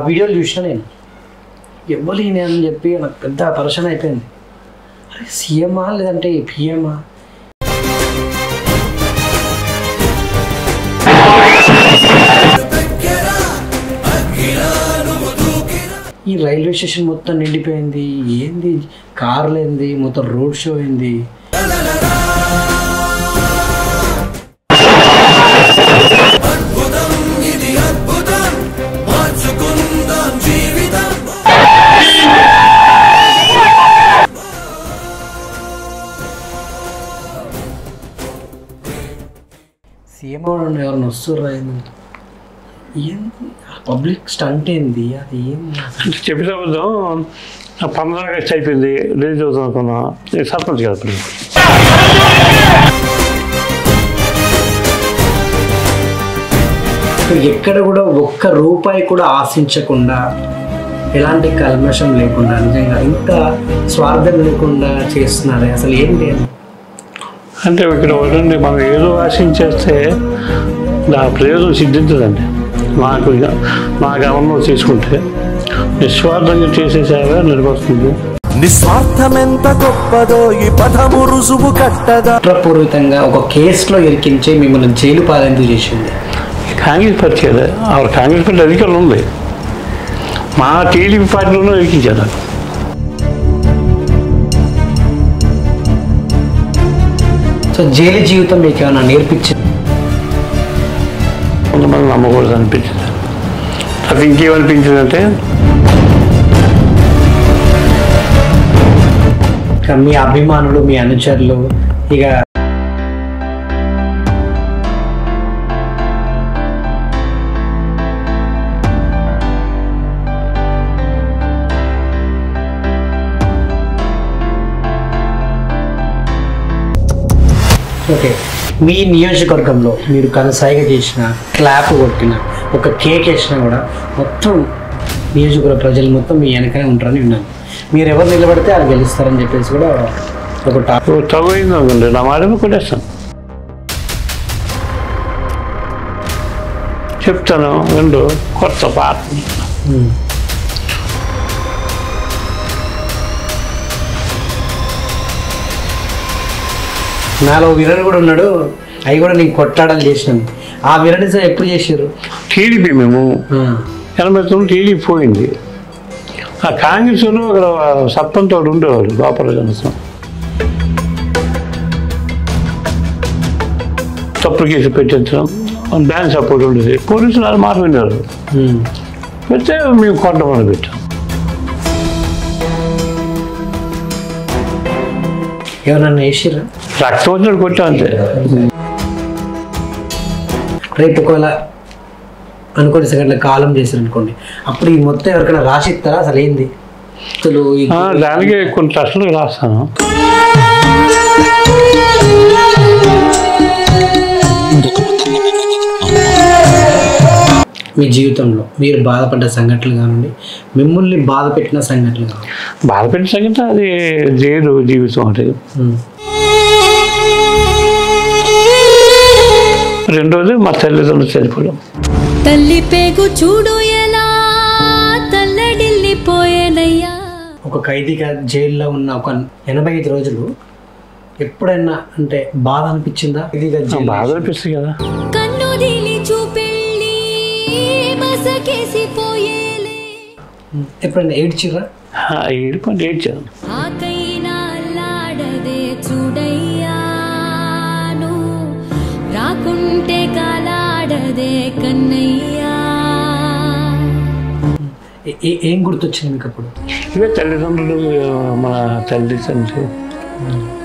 ఆ వీడియోలు చూసిన నేను ఎవ్వరు ఈయన అని చెప్పి నాకు పెద్ద పరేషాన్ అయిపోయింది అరే సీఎమా లేదంటే పిఎమా ఈ రైల్వే స్టేషన్ మొత్తం నిండిపోయింది ఏంది కార్లు ఏంది మొత్తం రోడ్ షో ఏంది సీఎం ఎవరు ఎవరిని వస్తుర్రా ఏంది ఏంది పబ్లిక్ స్టంట్ ఏంది అది ఏంది చెప్పిన అబద్ధం పంద్రా ఆగస్ట్ అయిపోయింది రిలీజ్ అవుతుంది అనుకున్నా నేను సర్పంచ్ కదా ఇప్పుడు సో ఎక్కడ కూడా ఒక్క రూపాయి కూడా ఆశించకుండా ఎలాంటి కల్మషం లేకుండా నిజంగా ఇంత స్వార్థం లేకుండా చేస్తున్నారు అసలు ఏం లేదు అంటే ఇక్కడ వదండి మనం ఏదో ఆశించేస్తే నా ప్రయోజనం సిద్ధించదండి నాకు ఇక నా గమనంలో తీసుకుంటే నిస్వార్థంగా చేసే సేవ నిలబడుతుంది నిస్వార్థమెంత గొప్పదో ఈ పదము రుజువు కట్టదా కుట్రపూర్వకంగా ఒక కేసులో ఇరికించి మిమ్మల్ని జైలు పాలెందుకు చేసింది కాంగ్రెస్ పార్టీ కదా ఆవిడ కాంగ్రెస్ పార్టీ అధికారులు ఉంది మా టీడీపీ పార్టీలోనూ ఎక్కించారు నాకు సో జైలు జీవితం మీకు ఏమైనా నేర్పించింది కొంతమంది నమ్మకూడదు అనిపించింది అది ఇంకేమనిపించిందంటే ఇక మీ అభిమానులు మీ అనుచరులు ఇక ఓకే మీ నియోజకవర్గంలో మీరు కనసాయిగ చేసిన క్లాప్ కొట్టిన ఒక కేక్ వేసినా కూడా మొత్తం నియోజకవర్గ ప్రజలు మొత్తం మీ వెనకనే ఉంటారని విన్నాను మీరు ఎవరు నిలబడితే వాళ్ళు గెలుస్తారని చెప్పేసి కూడా ఒక టాప్ తగు అయింది అనుకోండి నా మాట కొట్టేస్తాను చెప్తాను రెండు కొత్త పాట నాలో విరడు కూడా ఉన్నాడు అవి కూడా నేను కొట్లాడాలి చేసినాను ఆ విరడి సార్ ఎప్పుడు చేసారు టీడీపీ మేము ఎనభై తొమ్మిది టీడీపీ పోయింది ఆ కాంగ్రెస్ వాళ్ళు అక్కడ సర్పంచ్ వాడు ఉండేవాడు లోపల కనీసం తప్పుడు కేసు పెట్టించడం బ్యాంక్ సపోర్ట్ ఉండేది పోలీసులు అది మాట విన్నారు పెడితే మేము కొంతమంది పెట్టాం ఎవరన్నా వేసిర్రా రక్తం వచ్చినట్టు కొట్టాం అంతే రేపు ఒకవేళ అనుకోని సెకండ్ల కాలం చేశారు అనుకోండి అప్పుడు ఈ మొత్తం ఎవరికైనా రాసి ఇస్తారా అసలు ఏంది అసలు ఈ- ఆ, దానికి కొన్ని ట్రస్టులు రాస్తాను మీ జీవితంలో మీరు బాధపడ్డ సంఘటనలు కానివ్వండి మిమ్మల్ని బాధ పెట్టిన సంఘటనలు కానివ్వండి బాధపెట్టిన సంగతి అది జైలు జీవితం అంటే ఉమ్. రెండోది మా తల్లిదండ్రులు చనిపోవడం తల్లి పేగు చూడు ఎలా తల్లడిల్లిపోయేనయ్యా ఒక ఖైదీగా జైల్లో ఉన్న ఒక ఎనభై ఐదు రోజులు ఎప్పుడైనా అంటే బాధ అనిపించిందా ఖైదీగా జైలు బాధ అనిపిస్తుంది కదా కన్ను దిలి చూపెళ్ళి మసకేసిపోయేలే ఉమ్. ఎప్పుడైనా ఏడ్చిరా ఆ, ఏడుపండి ఏడ్చాను ఆకైనా అల్లాడదే చూడయ్యా నువ్వు రాకుంటే కాలాడదే కన్నయ్యా ఏ- ఏ- ఏం గుర్తొచ్చింది మీకు అప్పుడు ఇవే తల్లిదండ్రులు మన తల్లి తండ్రి